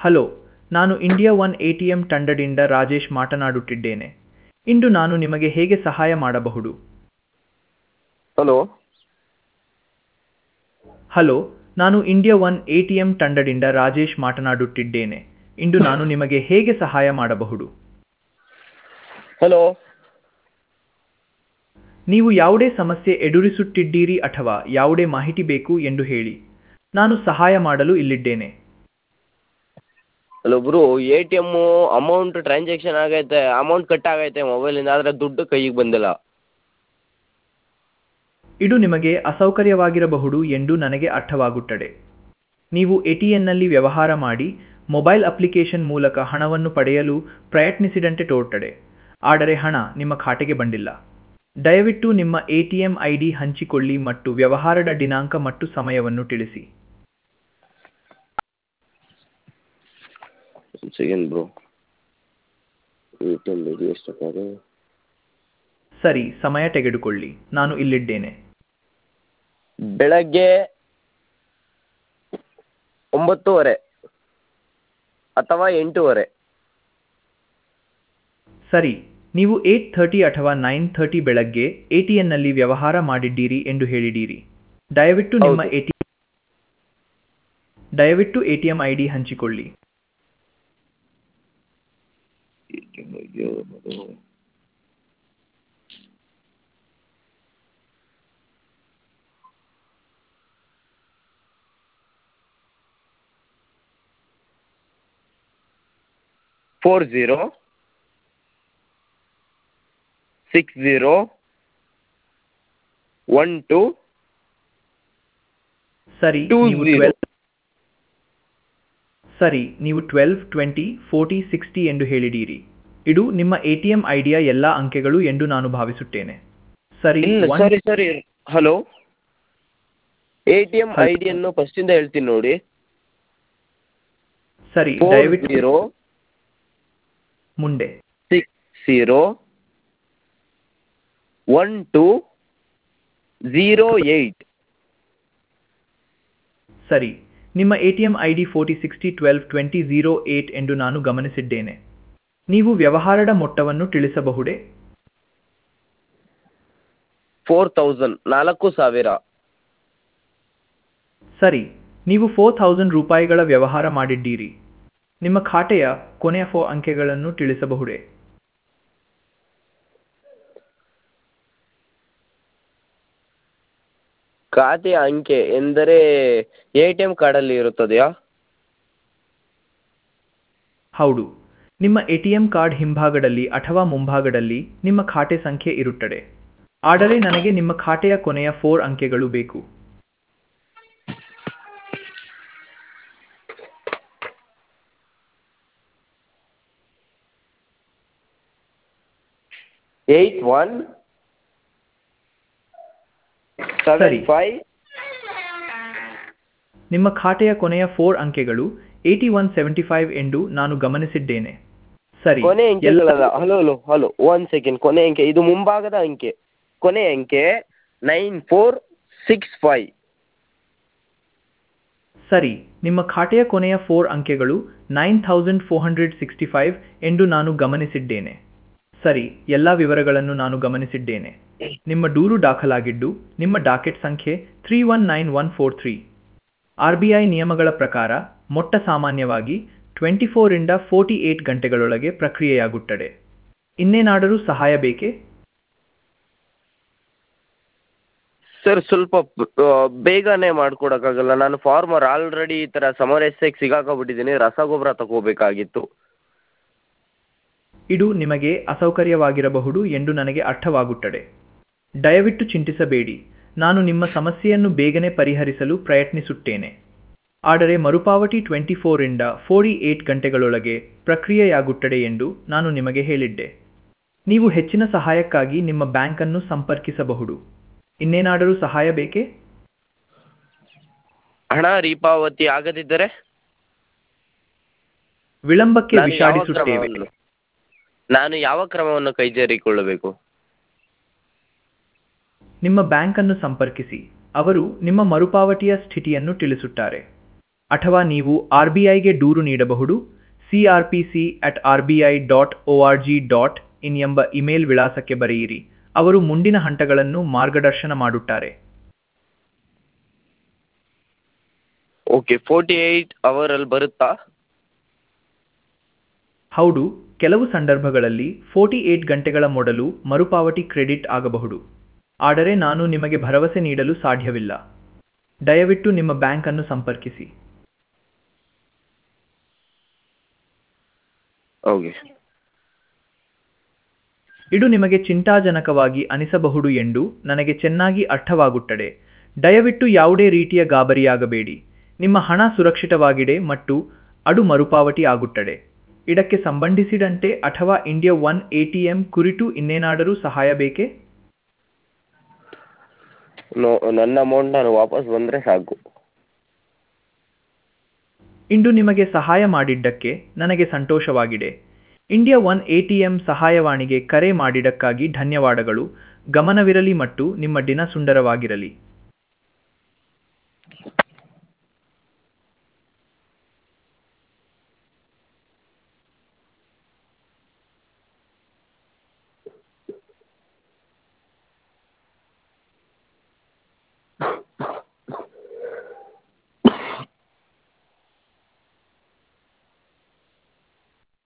Hello ನಾನು India One A T M ತಂಡದಿಂದ ರಾಜೇಶ್ ಮಾತನಾಡುತ್ತಿದ್ದೇನೆ ಇಂದು ನಾನು ನಿಮಗೆ ಹೇಗೆ ಸಹಾಯ ಮಾಡಬಹುದು ಹಲೋ ಹಲೋ ನಾನು India One A T M ತಂಡದಿಂದ ರಾಜೇಶ್ ಮಾತನಾಡುತ್ತಿದ್ದೇನೆ ಇಂದು ನಾನು ನಿಮಗೆ ಹೇಗೆ ಸಹಾಯ ಮಾಡಬಹುದು ಹಲೋ ನೀವು ಯಾವುದೇ ಸಮಸ್ಯೆ ಎದುರಿಸುತ್ತಿದ್ದೀರಿ ಅಥವಾ ಯಾವುದೇ ಮಾಹಿತಿ ಬೇಕು ಎಂದು ಹೇಳಿ ನಾನು ಸಹಾಯ ಮಾಡಲು ಇಲ್ಲಿದ್ದೇನೆ hello bro A T M amount transaction ಆಗೈತೆ ಅಮೌಂಟ್ ಕಟ್ ಆಗೈತೆ ಮೊಬೈಲಿಂದ ಆದರೆ ದುಡ್ಡು ಕೈಗೆ ಬಂದಿಲ್ಲ ಇದು ನಿಮಗೆ ಅಸೌಕರ್ಯವಾಗಿರಬಹುದು ಎಂದು ನನಗೆ ಅರ್ಥವಾಗುತ್ತದೆ ನೀವು ಎಟಿಎನ್ನಲ್ಲಿ ವ್ಯವಹಾರ ಮಾಡಿ ಮೊಬೈಲ್ ಅಪ್ಲಿಕೇಶನ್ ಮೂಲಕ ಹಣವನ್ನು ಪಡೆಯಲು ಪ್ರಯತ್ನಿಸಿದಂತೆ ತೋರುತ್ತದೆ ಆದರೆ ಹಣ ನಿಮ್ಮ ಖಾತೆಗೆ ಬಂದಿಲ್ಲ ದಯವಿಟ್ಟು ನಿಮ್ಮ A T M I D ಹಂಚಿಕೊಳ್ಳಿ ಮತ್ತು ವ್ಯವಹಾರದ ದಿನಾಂಕ ಮತ್ತು ಸಮಯವನ್ನು ತಿಳಿಸಿ second bro A T M ಇದು ಎಷ್ಟಕ್ಕಾದ್ರೆ ಸರಿ ಸಮಯ ತೆಗೆದುಕೊಳ್ಳಿ ನಾನು ಇಲ್ಲಿದ್ದೇನೆ ಬೆಳಗ್ಗೆ ಒಂಬತ್ತುವರೆ ಅಥವಾ ಎಂಟೂವರೆ ಸರಿ ನೀವು ಏಟ್ ಥರ್ಟಿ ಅಥವಾ ನೈನ್ ಥರ್ಟಿ ಬೆಳಗ್ಗೆ ಎ ಟಿ ಎನ್ನಲ್ಲಿ ವ್ಯವಹಾರ ಮಾಡಿದ್ದೀರಿ ಎಂದು ಹೇಳಿದ್ದೀರಿ ದಯವಿಟ್ಟು ನಿಮ್ಮ ಹೌದು. ಎ ಟಿ ದಯವಿಟ್ಟು A T M I D ಹಂಚಿಕೊಳ್ಳಿ four zero six zero one two ಸರಿ Two ನೀವು zero. 12 ಸರಿ ನೀವು ಟ್ವೆಲ್ವ್ ಟ್ವೆಂಟಿ ಫೋರ್ಟಿ ಸಿಕ್ಸ್ಟಿ ಎಂದು ಹೇಳಿದ್ದೀರಿ ಇದು ನಿಮ್ಮ ಎ ಟಿ ಎಂ ಐಡಿಯ ಎಲ್ಲ ಅಂಕೆಗಳು ಎಂದು ನಾನು ಭಾವಿಸುತ್ತೇನೆ ಸರಿ ಇಲ್ಲ one- ಸರಿ ಸರಿ hello A T M Hello. I ಡಿಯನ್ನು ಫಸ್ಟಿಂದ ಹೇಳ್ತೀನಿ ನೋಡಿ ಸರಿ ಫೋರ್ ದಯವಿಟ್ಟು ಝೀರೋ ಮುಂದೆ six zero one two zero eight ಸರಿ ನಿಮ್ಮ A T M I D forty sixty twelve twenty zero eight ಎಂದು ನಾನು ಗಮನಿಸಿದ್ದೇನೆ ನೀವು ವ್ಯವಹಾರದ ಮೊತ್ತವನ್ನು ತಿಳಿಸಬಹುದೇ ಫೋರ್ ತೌಸಂಡ್ ನಾಲ್ಕು ಸಾವಿರ ಸರಿ ನೀವು ಫೋರ್ ಥೌಸಂಡ್ ರೂಪಾಯಿಗಳ ವ್ಯವಹಾರ ಮಾಡಿದ್ದೀರಿ ನಿಮ್ಮ ಖಾತೆಯ ಕೊನೆಯ ಫೋ ಅಂಕೆಗಳನ್ನು ತಿಳಿಸಬಹುದೇ ಖಾತೆಯ ಅಂಕೆ ಎಂದರೆ ಎ ಟಿ ಎಮ್ ಕಾರ್ಡಲ್ಲಿ ಇರುತ್ತದೆಯಾ ಹೌದು ನಿಮ್ಮ ಎ ಟಿ ಎಂ ಕಾರ್ಡ್ ಹಿಂಭಾಗದಲ್ಲಿ ಅಥವಾ ಮುಂಭಾಗದಲ್ಲಿ ನಿಮ್ಮ ಖಾತೆ ಸಂಖ್ಯೆ ಇರುತ್ತದೆ ಆದರೆ ನನಗೆ ನಿಮ್ಮ ಖಾತೆಯ ಕೊನೆಯ ಫೋರ್ ಅಂಕೆಗಳು ಬೇಕು ಏಯ್ಟ್ ಒನ್ ಸೆವೆನ್ ಸರಿ. ಫೈವ್ ನಿಮ್ಮ ಖಾತೆಯ ಕೊನೆಯ ಫೋರ್ ಅಂಕೆಗಳು ಏಯ್ಟಿ ಒನ್ ಸೆವೆಂಟಿ ಫೈವ್ ಎಂದು ನಾನು ಗಮನಿಸಿದ್ದೇನೆ ಸರಿ ಕೊನೆ ಎಲ್ಲ ಅಂಕೆಗಳಲ್ಲ hello hello hello one second ಕೊನೆ ಅಂಕೆ ಇದು ಮುಂಭಾಗದ ಅಂಕೆ ಕೊನೆ ಅಂಕೆ ನೈನ್ ಫೋರ್ ಸಿಕ್ಸ್ ಫೈವ್ ಸರಿ ನಿಮ್ಮ ಖಾತೆಯ ಕೊನೆಯ ಫೋರ್ ಅಂಕೆಗಳು nine thousand four hundred sixty five ಎಂದು ನಾನು ಗಮನಿಸಿದ್ದೇನೆ ಸರಿ ಎಲ್ಲ ವಿವರಗಳನ್ನು ನಾನು ಗಮನಿಸಿದ್ದೇನೆ ನಿಮ್ಮ ದೂರು ದಾಖಲಾಗಿದ್ದು ನಿಮ್ಮ ಡಾಕೆಟ್ ಸಂಖ್ಯೆ three one nine one four three R B I ನಿಯಮಗಳ ಪ್ರಕಾರ ಮೊಟ್ಟ ಸಾಮಾನ್ಯವಾಗಿ ಟ್ವೆಂಟಿ ಫೋರಿಂದ ಫೋರ್ಟಿ ಏಟ್ ಗಂಟೆಗಳೊಳಗೆ ಪ್ರಕ್ರಿಯೆಯಾಗುತ್ತದೆ ಇನ್ನೇನಾದರೂ ಸಹಾಯ ಬೇಕೇ ಸರ್ ಸ್ವಲ್ಪ ಆ, ಬೇಗನೆ ಮಾಡ್ಕೊಡಕ್ಕಾಗಲ್ಲ ನಾನು ಫಾರ್ಮರ್ ಆಲ್ರೆಡಿ ಈ ಥರ ಸಮರಸ್ಯೆಗೆ ಸಿಗಾಕೊಬಿಟ್ಟಿದ್ದೀನಿ ರಸಗೊಬ್ಬರ ತಗೋಬೇಕಾಗಿತ್ತು ಇದು ನಿಮಗೆ ಅಸೌಕರ್ಯವಾಗಿರಬಹುದು ಎಂದು ನನಗೆ ಅರ್ಥವಾಗುತ್ತದೆ ದಯವಿಟ್ಟು ಚಿಂತಿಸಬೇಡಿ ನಾನು ನಿಮ್ಮ ಸಮಸ್ಯೆಯನ್ನು ಬೇಗನೆ ಪರಿಹರಿಸಲು ಪ್ರಯತ್ನಿಸುತ್ತೇನೆ ಆದರೆ ಮರುಪಾವತಿ ಟ್ವೆಂಟಿ ಫೋರಿಂದ ಫೋರ್ಟಿ ಏಟ್ ಗಂಟೆಗಳೊಳಗೆ ಪ್ರಕ್ರಿಯೆಯಾಗುತ್ತದೆ ಎಂದು ನಾನು ನಿಮಗೆ ಹೇಳಿದ್ದೆ ನೀವು ಹೆಚ್ಚಿನ ಸಹಾಯಕ್ಕಾಗಿ ನಿಮ್ಮ ಬ್ಯಾಂಕನ್ನು ಸಂಪರ್ಕಿಸಬಹುದು ಇನ್ನೇನಾದರೂ ಸಹಾಯ ಬೇಕೇ ಹಣ ರೀಪಾವತಿ ಆಗದಿದ್ದರೆ ವಿಳಂಬಕ್ಕೆ ನಾನು ಯಾವ ವಿಷಾದಿಸುತ್ತೇವೆ ಕ್ರಮವನ್ನು ನಾನು ಯಾವ ಕ್ರಮವನ್ನು ಕೈಜೇರಿಕೊಳ್ಳಬೇಕು ನಿಮ್ಮ ಬ್ಯಾಂಕನ್ನು ಸಂಪರ್ಕಿಸಿ ಅವರು ನಿಮ್ಮ ಮರುಪಾವತಿಯ ಸ್ಥಿತಿಯನ್ನು ತಿಳಿಸುತ್ತಾರೆ ಅಥವಾ ನೀವು ಆರ್ ಬಿ ಐಗೆ ದೂರು ನೀಡಬಹುದು C R P C at R B I dot O R G dot in ಎಂಬ ಇಮೇಲ್ ವಿಳಾಸಕ್ಕೆ ಬರೆಯಿರಿ ಅವರು ಮುಂದಿನ ಹಂತಗಳನ್ನು ಮಾರ್ಗದರ್ಶನ ಮಾಡುತ್ತಾರೆ ಓಕೆ ಫೋರ್ಟಿ ಏಯ್ಟ್ ಅವರಲ್ಲಿ ಬರುತ್ತಾ ಹೌದು ಕೆಲವು ಸಂದರ್ಭಗಳಲ್ಲಿ ಫೋರ್ಟಿ ಏಟ್ ಗಂಟೆಗಳ ಮೊದಲು ಮರುಪಾವತಿ ಕ್ರೆಡಿಟ್ ಆಗಬಹುದು ಆದರೆ ನಾನು ನಿಮಗೆ ಭರವಸೆ ನೀಡಲು ಸಾಧ್ಯವಿಲ್ಲ ದಯವಿಟ್ಟು ನಿಮ್ಮ ಬ್ಯಾಂಕ್ ಅನ್ನು ಸಂಪರ್ಕಿಸಿ ಓಕೆ ಇದು ನಿಮಗೆ ಚಿಂತಾಜನಕವಾಗಿ ಅನಿಸಬಹುದು ಎಂದು ನನಗೆ ಚೆನ್ನಾಗಿ ಅರ್ಥವಾಗುತ್ತದೆ ದಯವಿಟ್ಟು ಯಾವುದೇ ರೀತಿಯ ಗಾಬರಿಯಾಗಬೇಡಿ ನಿಮ್ಮ ಹಣ ಸುರಕ್ಷಿತವಾಗಿದೆ ಮತ್ತು ಅದು ಮರುಪಾವತಿ ಆಗುತ್ತದೆ ಇದಕ್ಕೆ ಸಂಬಂಧಿಸಿದಂತೆ ಅಥವಾ India One A T M ಕುರಿತು ಇನ್ನೇನಾದರೂ ಸಹಾಯ ಬೇಕೇ ನೋ ನನ್ನ ಅಮೌಂಟ್ ನಾನು ವಾಪಸ್ ಬಂದರೆ ಸಾಕು ಇಂದು ನಿಮಗೆ ಸಹಾಯ ಮಾಡಿದ್ದಕ್ಕೆ ನನಗೆ ಸಂತೋಷವಾಗಿದೆ India One A T M ಸಹಾಯವಾಣಿಗೆ ಕರೆ ಮಾಡಿದ್ದಕ್ಕಾಗಿ ಧನ್ಯವಾದಗಳು ಗಮನವಿರಲಿ ಮತ್ತು ನಿಮ್ಮ ದಿನ ಸುಂದರವಾಗಿರಲಿ